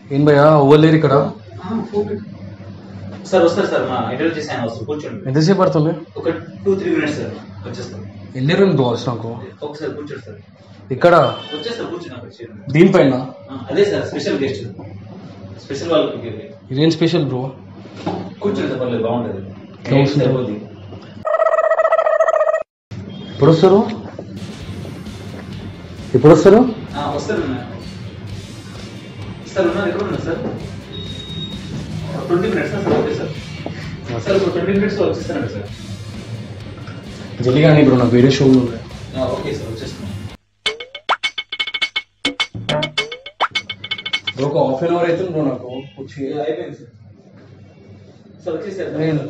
ఏం భయ్యా అవ్వలేరు ఇక్కడ సార్ వస్తారు సార్ మా ఇంటర్వ్యూ చేసి ఆయన వస్తారు కూర్చోండి ఎంతసేపు పడుతుంది ఒక టూ త్రీ మినిట్స్ సార్ వచ్చేస్తాం వెళ్ళారు బ్రో నాకు ఒకసారి కూర్చోండి సార్ ఇక్కడ వచ్చేస్తారు కూర్చొని అక్కడ చేయండి. దీనిపైన ఆ, అదే సార్ స్పెషల్ గెస్ట్ స్పెషల్ వాళ్ళకి ఇదేం స్పెషల్ బ్రో కూర్చోండి సార్ పర్లేదు బాగుంటుంది ఇట్లా వస్తుందా? సరిపోద్ది. ఎప్పుడు వస్తారు ఎప్పుడు వస్తారు ఆ, వస్తారు ఉన్నా. సార్ ఉన్నారు ఎక్కడ ఉన్నారు sir twenty minutes sir okay sir sir ఒక ట్వంటీ మినిట్స్ వచ్చేస్తానండి సార్ జల్లి కానీ బ్రో నాకు వేరే షోలు ఉన్నాయి ఆ, ఓకే సార్ వచ్చేస్తున్నాం బ్రో ఒక హాఫ్ అన్ అవర్ అవుతుంది బ్రో నాకు వచ్చి అయిపోయింది సార్ సార్ వచ్చేసారు నేను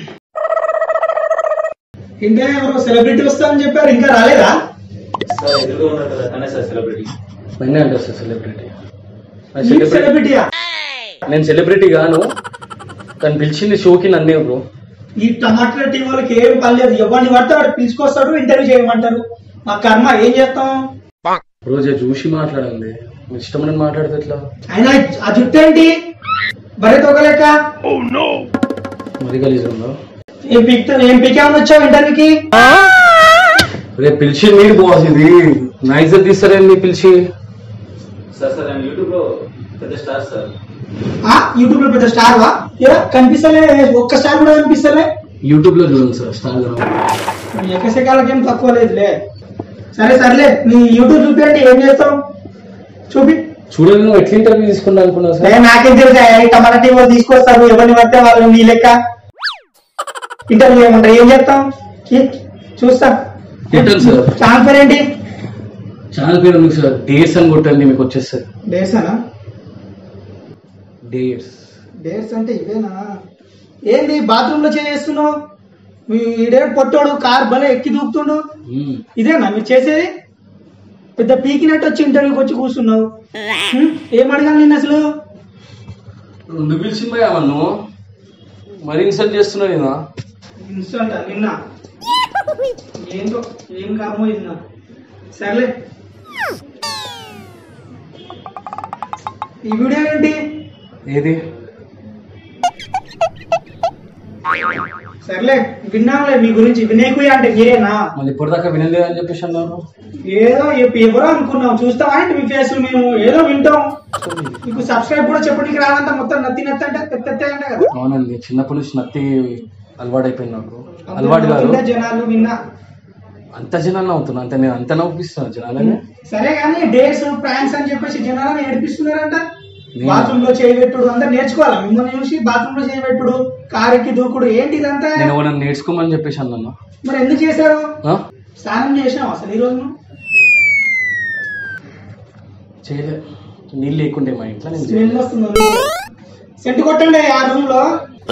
ఇండియా ఎవరో సెలబ్రిటీ వస్తామని చెప్పారు ఇంకా రాలేదా సార్ ఎదురుగా ఉన్నారు కదా తనే సార్ సెలబ్రిటీ పైన అంటే సార్ సెలబ్రిటీ నీకు సెలబ్రిటీయా నేను సెలబ్రిటీ గాను తను పిలిచింది షోకి నన్నే బ్రో ఈ టమాటా టీం వాళ్ళకి ఏం పర్లేదు ఎవరిని పడితే వాడు పిలుచుకొస్తాడు ఇంటర్వ్యూ చేయమంటారు మా కర్మ ఏం చేస్తాం రోజు చూసి మాట్లాడండి మీ ఇష్టమని మాట్లాడితే ఎట్లా అయినా ఆ జుట్టు ఏంటి బరే తొగలేక మరి గలీజ్ ఉందా ఏం పిక్తా ఏం పికేమని వచ్చావు ఇంటర్వ్యూకి రేపు పిలిచి మీరు బాస్ ఇది నా ఇజ్జత్ తీస్తారేంది పిలిచి సార్ సార్ నేను యూట్యూబ్ లో పెద్ద స్టార్ సార్ ఆ యూట్యూబ్ లో పెద్ద స్టార్ వా ఏ కనిపిస్తలే ఒక్క స్టార్ కూడా కనిపిస్తలే యూట్యూబ్ లో చూడండి సార్ ఇన్స్టాగ్రామ్ ఎక్కసెకాలకేం తక్కువ లేదులే సరే సర్లే నీ యూట్యూబ్ చూపించండి ఏం చేస్తావు చూపి చూడండి నువ్వు ఎట్లా ఇంటర్వ్యూ తీసుకున్నా అనుకున్నావు ఏ, సార్ నాకేం తెలుసా ఈ టమాటా టీం వాళ్ళు తీసుకొస్తారు ఎవరిని పడితే వాళ్ళు నీ లెక్క ఇంటర్వ్యూ ఏమంటారు ఏం చేస్తాం కి- చూస్తా కొట్టండి సార్ ఛాన్స్ పేరు ఏంటి ఛానల్ పేరు ఉంది సార్ డేట్స్ అని కొట్టండి మీకు వచ్చేస్తుంది డేట్స్ అనా డేట్స్ డేట్స్ అంటే ఇవేనా ఏంది బాత్రూమ్ లో చేస్తున్నావు మీ ఈడే పొట్టోడు కార్ భలే ఎక్కి దూకుతుండు ఇదేనా మీరు చేసేది పెద్ద పీకినట్టు వచ్చి ఇంటర్వ్యూకి వచ్చి కూర్చున్నావు హ్మ్? ఏం అడగాలి నేను అసలు రెండు పిలిచింది అవన్ను మరి ఇన్సల్ట్ చేస్తున్నావు నేను ఇన్స్టంట్ నిన్న ఏంటో ఏం కర్మో ఇది నాకు సర్లే ఈ వీడియో ఏంటి ఏది సర్లే విన్నాంలే మీ గురించి వినేకుయ అంటే మీరేనా మళ్ళీ ఇప్పటిదాకా వినలేదు అని చెప్పేసి అన్నారు ఏదో ఎప్ప- ఎవరో అనుకున్నాం చూస్తామా ఏంటి మీ ఫేస్ మేము ఏదో వింటాం మీకు సబ్స్క్రైబ్ కూడా చెప్పడానికి రాదంట మొత్తం నత్తి నత్తి అంటే తెత్తి తెత్తి అంటే కదా అవునండి చిన్నప్పటి నుంచి నత్తి అలవాటైపోయింది నాకు అలవాటు కాదు విన్నా జనాలు విన్నా అంత జనాన్ని అవుతున్నా అంత నేను అంత నవ్విస్తున్నా జనాలని సరే కానీ డేట్స్ ప్రాంక్స్ అని చెప్పేసి జనాలను ఏడిపిస్తున్నారంట నేను- బాత్రూమ్ లో చేయబెట్టుడు అందరు నేర్చుకోవాలి మిమ్మల్ని చూసి బాత్రూమ్ లో చేయబెట్టుడు కారెక్కి దూకుడు ఏంటి ఇదంతా నేను ఎవరైనా నేర్చుకోమని చెప్పేసి అన్నాను మరి ఎందుకు చేశారు ఆ? స్నానం చేసినాం అసలు ఈ రోజు నువ్వు? చేయలే నీళ్ళు లేకుండే మా ఇంట్లో నేను స్మెల్ చేయలే. వస్తుంది సెంట్ కొట్టండి ఆ రూమ్ లో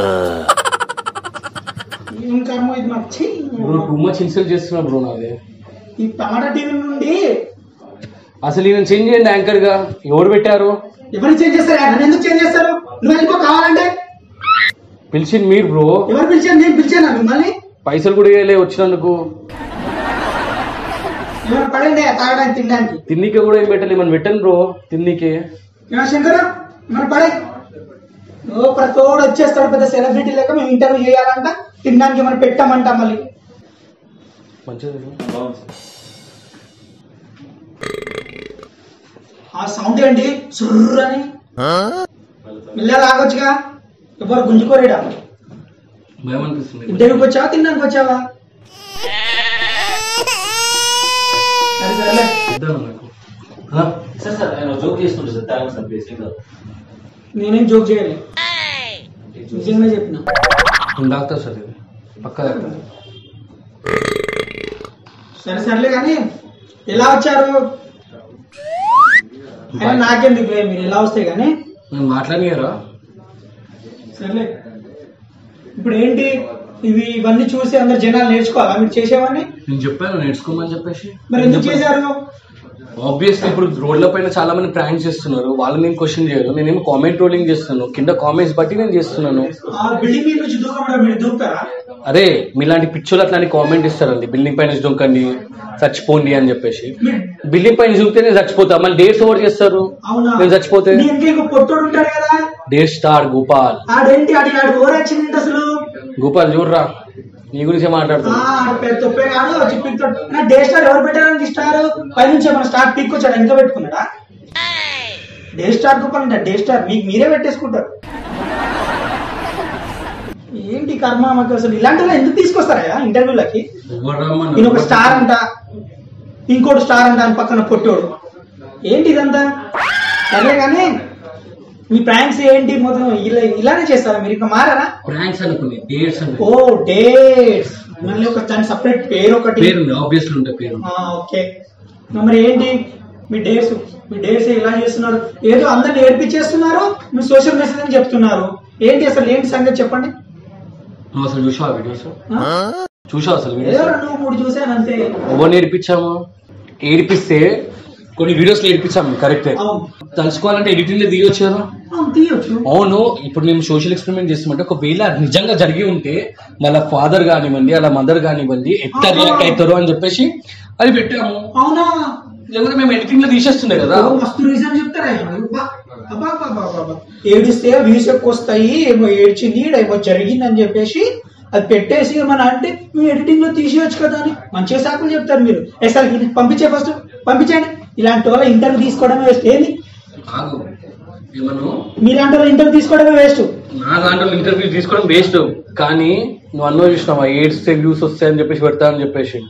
ఏం కర్మ ఇది మాకు ఛీ! బ్రో టూ మచ్ ఇన్సల్ట్ చేస్తున్నా బ్రో నాది ఈ టమాటా టీవీ నుండి అసలు ఈయన చేంజ్ చేయండి యాంకర్ గా ఎవరు పెట్టారు ఎవరు చేంజ్ చేస్తారు నన్ను ఎందుకు చేంజ్ చేస్తారు నువ్వు వెళ్ళిపో కావాలంటే పిలిచింది మీరు బ్రో ఎవరు పిలిచాను నేను పిలిచాను మిమ్మల్ని పైసలు కూడా ఇవ్వలే వచ్చినందుకు ఎవరు పడండి తాగడానికి తినడానికి తిన్నికే కూడా ఏం పెట్టాలి మనం పెట్టండి బ్రో తిన్నికే ఏమో శంకర్ మన పడే ఓ ప్రతోడు వచ్చేస్తాడు పెద్ద సెలబ్రిటీ లెక్క మేము ఇంటర్వ్యూ చేయాలంట తినడానికి మనం పెట్టామంట మళ్ళీ మంచిది బాగుంది సార్ ఆ సౌండ్ ఏంటి సుర్రు అని మెల్లగా ఆగొచ్చుగా ఎవరు గుంజుకోరేడా భయం అనిపిస్తుంది ఇంటర్వ్యూకి వచ్చావా తినడానికి వచ్చావా సరే సరేలే వద్దా నాకు ఆ? సార్ సార్ ఆయన జోక్ చేసుకుంటారు సార్ తాగండి సార్ ప్లీజ్ ఏం కాదు నేనేం జోక్ చేయలే నిజంగా చెప్పిన నేను డాక్టర్ సార్ ఇది పక్క డాక్టర్ సరే సర్లే కానీ ఎలా వచ్చారు అయినా నాకెందుకు మీరు ఎలా వస్తాయి కానీ నేను మాట్లాడినారా సర్లే ఇప్పుడు ఏంటి ఇవి ఇవన్నీ చూసి అందరు జనాలు నేర్చుకోవాలా మీరు చేసేవని నేను చెప్పాను నేర్చుకోమని చెప్పేసి మరి ఎందుకు చేశారు ఆబ్వియస్లీ ఇప్పుడు రోడ్ల పైన చాలా మంది ప్రాంక్ చేస్తున్నారు వాళ్ళని నేను క్వశ్చన్ చేయరు నేనేమో కామెంట్ రోలింగ్ చేస్తున్నాను కింద కామెంట్స్ బట్టి నేను చేస్తున్నాను ఆ బిల్డింగ్ మీద నుంచి దూకమడం మీరు దూకుతారా అరే మీలాంటి పిచ్చోళ్ళు అట్లాంటి కామెంట్ ఇస్తారండి బిల్డింగ్ పైన నుంచి దొంకండి చచ్చిపోండి అని చెప్పేసి బిల్డింగ్ పైన చూపితే నేను చచ్చిపోతా మళ్ళీ డేట్స్ ఓవర్ చేస్తారు అవునా నేను చచ్చిపోతే నీ ఇంకే ఇంకో పొట్టోడు ఉంటాడు కదా డేట్ స్టార్ గోపాల్ ఆడేంటి ఆడి ఆడు ఓవర్ వచ్చింది అసలు గోపాల్ చూడరా నీ గురించి ఆ, మాట్లాడుతున్నా ఆడ పెద్ద తొప్పే కాదు వచ్చి పిక్ నా డే స్టార్ ఎవరు పెట్టారండి స్టార్ పైనుంచి మన స్టార్ పిక్ వచ్చాడు ఇంకా పెట్టుకున్నాడా డే స్టార్ గొప్ప డే స్టార్ మీకు మీరే పెట్టేసుకుంటారు ఏంటి కర్మ మాకు అసలు ఇలాంటి వాళ్ళు ఎందుకు తీసుకొస్తారా ఇంటర్వ్యూలకి ఈయన ఒక స్టార్ అంట ఇంకోటి స్టార్ అంట అని పక్కన పొట్టోడు ఏంటి ఇదంతా సరే కానీ మీ ప్రాంక్స్ ఏంటి మొత్తం ఇలా ఇలానే చేస్తారా మీరు ఇంకా మారారా ప్రాంక్స్ అనుకుని డేట్స్ అనుకుని ఓ డేట్స్ మళ్ళీ ఒక దాని సపరేట్ పేరు ఒకటి పేరు ఆబ్వియస్లీ ఉంటాయి పేరు ఆ, ఓకే మరి ఏంటి మీ డేట్స్ మీ డేట్స్ ఇలా చేస్తున్నారు ఏదో అందరిని ఏడ్పించేస్తున్నారు మీరు సోషల్ మెసేజ్ అని చెప్తున్నారు ఏంటి అసలు ఏంటి సంగతి చెప్పండి నువ్వు అసలు చూసావా వీడియోస్ ఆ? చూసావు అసలు ఏదో వీడియోస్ రెండు మూడు చూసాను అంతే ఎవరు నేర్పించాము ఏడిపిస్తే కొన్ని వీడియోస్ నేర్పించాము కరెక్టే అవును తలుచుకోవాలంటే ఎడిటింగ్ లో దిగొచ్చు కదా అవును తీయొచ్చు అవును ఇప్పుడు మేము సోషల్ ఎక్స్పెరిమెంట్ చేస్తామంటే ఒకవేళ అది నిజంగా జరిగి ఉంటే వాళ్ళ ఫాదర్ కానివ్వండి వాళ్ళ మదర్ కానివ్వండి ఎట్లా రియాక్ట్ అవుతారు అని చెప్పేసి అది పెట్టాము అవునా లేకపోతే మేము ఎడిటింగ్ లో తీసేస్తుండే కదా ఓ, మస్తు రీజన్ చెప్తారా అబ్బా, అబ్బా, అబ్బా, అబ్బా, అబ్బా. ఏడిస్తే వ్యూస్ ఎక్కువ వస్తాయి ఏమో ఏడ్చింది ఈడ ఏమో జరిగింది అని చెప్పేసి అది పెట్టేసి ఏమన్నా అంటే మేము ఎడిటింగ్ లో తీసేయచ్చు కదా అని మంచిగా సాకులు చెప్తారు మీరు ఏ సార్ ఇది పంపించే ఫస్ట్ పంపించండి ఇలాంటి వాళ్ళ ఇంటర్వ్యూ తీసుకోవడమే వేస్ట్ ఏంది ఆగు ఏమను మీలాంటి వాళ్ళ ఇంటర్వ్యూ తీసుకోవడమే వేస్ట్ నా దాంట్లో ఇంటర్వ్యూ తీసుకోవడం వేస్ట్ కానీ నువ్వు అన్నో చూసినావా ఎయిడ్స్ వ్యూస్ వస్తాయని చెప్పేసి పెడతా అని చెప్పేసి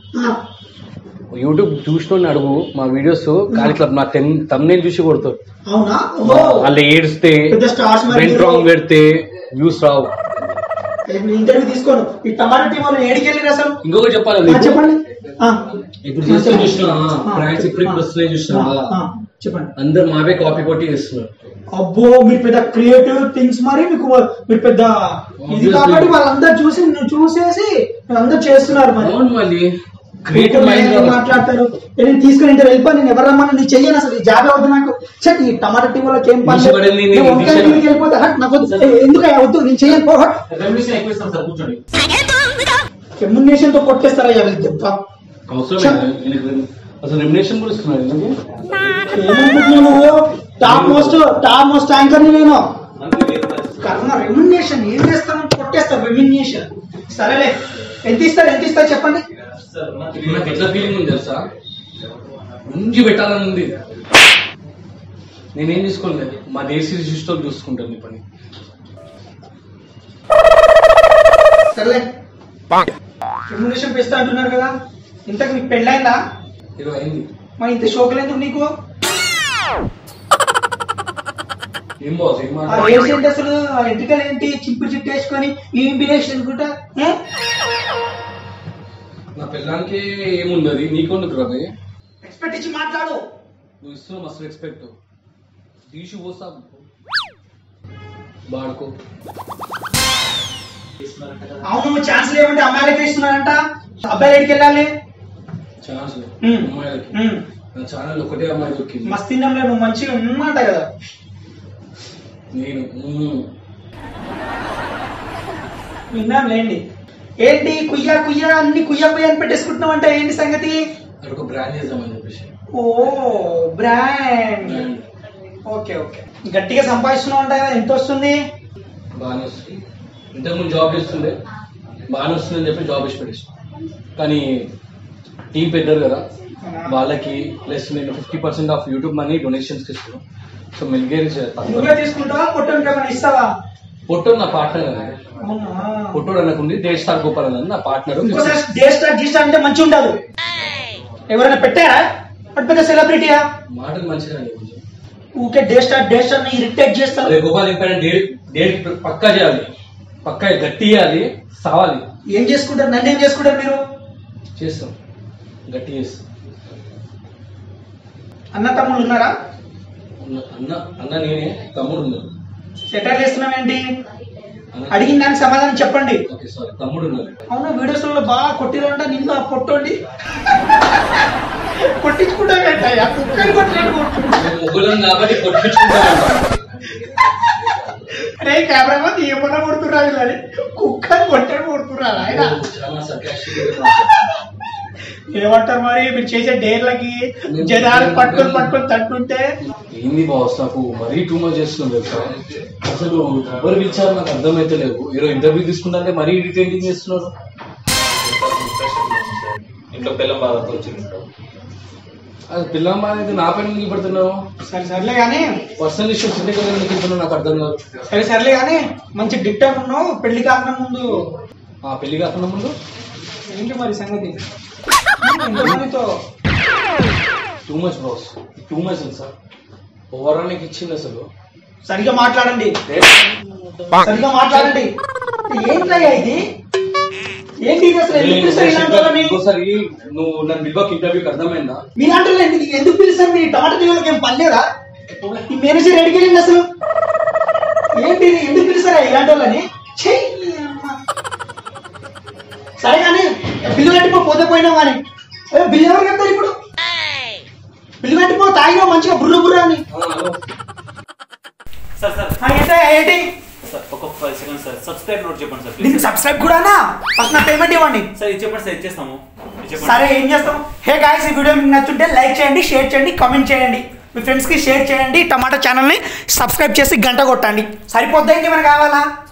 యూట్యూబ్ చూసిన అడుగు మా వీడియోస్ కానీ ఇట్లా నా టెన్ తమ్నేల్ చూసి కొడతారు అవునా ఓ వాళ్ళు ఏడ్స్తే పెద్ద స్టార్స్ మరి వెంట్ రాంగ్ పెడితే వ్యూస్ రావు ఇంటర్వ్యూ తీసుకోను ఈ టమాటా టీం వాళ్ళు ఏడికెళ్ళారు అసలు ఇంకొకటి చెప్పాలి ఆ, నీకు. చెప్పండి ఆ. ఇప్పుడు చేస్తే చూసినా ఆ, ప్రాంక్స్ ఇప్పుడు ఇప్పుడు వస్తున్నాయి చూసినా ఆ, ఆ, చెప్పండి అందరు మావే కాపీ కొట్టి చేస్తున్నారు అబ్బో మీరు పెద్ద క్రియేటివ్ థింగ్స్ మరి మీకు మీరు పెద్ద ఇది Obviously. కాబట్టి వాళ్ళందరూ చూసి నువ్వు చూసేసి అందరూ చేస్తున్నారు మరి అవును మళ్ళీ క్రియేటివ్ మైండ్ ఏం మాట్లాడతారు నేను తీసుకుని ఇంటర్ వెళ్ళిపో నేను ఎవరు రమ్మని నేను చెయ్యను అసలు ఈ జాబ్ అవుతుంది నాకు చెట్ ఈ టమాటా టీం వాళ్ళకి ఏం పని లేదు. తీసిపడింది, నేను నేను వంకాయ తీసాను. టీంకి వెళ్ళిపోతా హట్, నాకు వద్దు. ఏ, ఎందుకు అయ్యా వద్దు నేను చెయ్యను పో హట్. రెమ్యూనేషన్ ఎక్కువ ఇస్తాం సార్ కూర్చోండి రెమ్యునరేషన్ తో కొట్టేస్తారా వీళ్ళు దెబ్బ అవసరం లేదు. అసలు రెమినేషన్ కూడా ఇస్తున్నారు ఎందుకు? ఏమనుకుంటున్నావు నువ్వు top most top most anchor నేను కర్మ రెమ్యునేషన్ ఏం చేస్తాను కొట్టేస్తారు రెమ్యునేషన్ సరేలే ఎంత ఇస్తారు ఎంత ఇస్తారు చెప్పండి ఇప్పుడు నాకు ఎట్లా ఫీలింగ్ ఉంది తెలుసా ఉంచి పెట్టాలని ఉంది నేనేం తీసుకోలేదు మా దేశీ సిస్టమ్ చూసుకుంటాను ఈ పని సరేలే రెమ్యునేషన్ పెస్తా అంటున్నారు కదా ఇంతకు మీకు పెళ్ళైందా ఇరవై అయింది మరి ఇంత షోకులు ఎందుకు నీకు ఏం బాస్ ఏం ఆ మాట హెయిర్స్ ఏంటి అసలు ఆ ఎంటికలు ఏంటి చింపు చిట్టు వేసుకొని ఏం బిలేషన్ అనుకుంటా ఏ? నా పిల్లానికి ఏముండదు నీకొందుకు రవి ఎక్స్పెక్ట్ ఇచ్చి మాట్లాడు నువ్వు ఇస్తున్నావు మస్తు రెస్పెక్ట్ తీసి పోస్తా బాడుకో అవును నువ్వు ఛాన్స్ లేవంటే అమ్మాయిలకి ఇస్తున్నారంట అబ్బాయిలు ఎడికి వెళ్ళాలి ఛాన్స్ ఉమ్. అమ్మాయిలకి ఉమ్. నా ఛానల్ ఒకటే అమ్మాయి దొరికింది మస్తిందంలో నువ్వు మంచిగా ఉన్నమాట కదా నేను ఉమ్. విన్నాం లేండి ఏంటి కుయ్యా కుయ్యా అన్ని కుయ్యా కుయ్యా అని పెట్టేసుకుంటున్నావు అంటే ఏంటి సంగతి అక్కడ ఒక బ్రాండ్ చేద్దామని చెప్పేసి ఓ బ్రాండ్ బ్రాండ్ ఓకే ఓకే గట్టిగా సంపాదిస్తున్నావు అంట కదా ఎంత వస్తుంది బాగానే వస్తుంది ఇంతకుముందు జాబ్ చేస్తుండే బాగానే వస్తుందని చెప్పి జాబ్ ఇచ్చి పెట్టేసి కానీ టీం పెట్టారు కదా వాళ్ళకి ప్లస్ నేను fifty percent of YouTube money donations ఇస్తున్నాను సో మెల్గేరి నువ్వే తీసుకుంటావా పొట్టనికి ఏమైనా ఇస్తావా పొట్టోడు నా పార్ట్నర్ కదా అవునా పొట్టోడు అనుకుంది దేశ్ స్టార్ గోపాల్ అన్నది నా పార్ట్నర్ ఇంకోసారి డే స్టార్ జీ స్టార్ అంటే మంచి ఉండదు ఎవరైనా పెట్టారా అటు పెద్ద సెలబ్రిటీయా మాటలు మంచిగా అండి కొంచెం okay day star day star ని ఇరిటేట్ చేస్తారు అదే గోపాల్ చెప్పాడు డేట్ డేట్ పక్కా చేయాలి పక్కా గట్టి చేయాలి సావాలి ఏం చేసుకుంటారు నన్ను ఏం చేసుకుంటారు మీరు చేస్తాం గట్టి చేస్తాం అన్న తమ్ముళ్ళు ఉన్నారా అన్న- అన్న అన్న నేనే తమ్ముడు ఉన్నాడు సెటర్ చేస్తున్నామేంటి అన్న- అడిగిన దానికి సమాధానం చెప్పండి ఓకే సారీ తమ్ముడు ఉన్నాడు అవును వీడియోస్ లో బాగా కొట్టిరంట నిన్ను ఆ పొట్టోండి కొట్టించుకుంటావేంటయ్యా కుక్కని కొట్టినట్టు కొట్టు. మేము ముగ్గురం కాబట్టి కొట్టించుకుంటాం అరే కెమెరా ఏమన్నా కొడుతున్నారు ఇలా కుక్కని కొట్టాడు కొడుతున్నారు ఆయన చాలా sarcastic ఏమంటారు మరి మీరు చేసే డేర్లకి జనాలు పట్టుకొని పట్టుకొని తట్టుంటే ఏంది బాస్ నాకు మరీ టూ మచ్ చేస్తున్నాం తెలుసా అసలు ఎవరు పిలిచారు నాకు అర్థమైతే లేవు ఏదో ఇంటర్వ్యూ తీసుకుంటే మరీ ఇరిటేటింగ్ చేస్తున్నారు ఇంట్లో పిల్లం బాధతో వచ్చింది అది పిల్లమ్మ అనేది నా పైన నిలబడుతున్నావు సరే సర్లే కానీ పర్సనల్ ఇష్యూస్ ఉంటే కదా ఎందుకు నాకు అర్థం కాదు సరే సర్లే కానీ మంచి డిక్టర్ ఉన్నావు పెళ్లి కాకుండా ముందు ఆ పెళ్లి కాకుండా ముందు ఏంటి మరి సంగతి ఎంతమందితో too much boss too much sir overall నీకు ఇచ్చింది అసలు సరిగా మాట్లాడండి సరిగా మాట్లాడండి ఏంటయ్యా ఇది ఏంటి ఇది అసలు ఎందుకు పిలుస్తారు ఇలాంటి వాళ్ళని ఇంకోసారి నువ్వు నన్ను బిగ్ బాక్ ఇంటర్వ్యూకి అర్థమైందా మీలాంటి వాళ్ళు ఎందుకు ఎందుకు పిలుస్తారు మీ టమాటా తీగలకి ఏం పనిలేదా ఈ మేనేజర్ ఎడికెళ్ళింది అసలు ఏంటి ఇది ఎందుకు పిలుస్తారా ఇలాంటి వాళ్ళని చెయ్యి అమ్మ. సరే కానీ బిల్లు కట్టిపో పోతే పోయినా కానీ ఏ, బిల్లు ఎవరు కడతారు ఇప్పుడు బిల్లు కట్టిపో తాగినా మంచిగా బుర్ర బుర్ర అని ఆ, హలో. సార్ సార్ ఆ, ఏంటి ఏంటి సార్ ఒక five seconds sir subscribe note చెప్పండి సార్ దీనికి ప్లీజ్ సబ్స్క్రైబ్ కూడానా ఫస్ట్ నా పేమెంట్ ఇవ్వండి సార్ ఇది చెప్పండి సార్ ఇచ్చేస్తాము ఇది చెప్పండి సరే ఏం చేస్తాం హే గాయస్ ఈ వీడియో మీకు నచ్చుంటే లైక్ చేయండి షేర్ చేయండి కామెంట్ చేయండి మీ ఫ్రెండ్స్కి షేర్ చేయండి టమాటా ఛానల్ని సబ్స్క్రైబ్ చేసి గంట కొట్టండి సరిపోద్దా ఇంకేమైనా కావాలా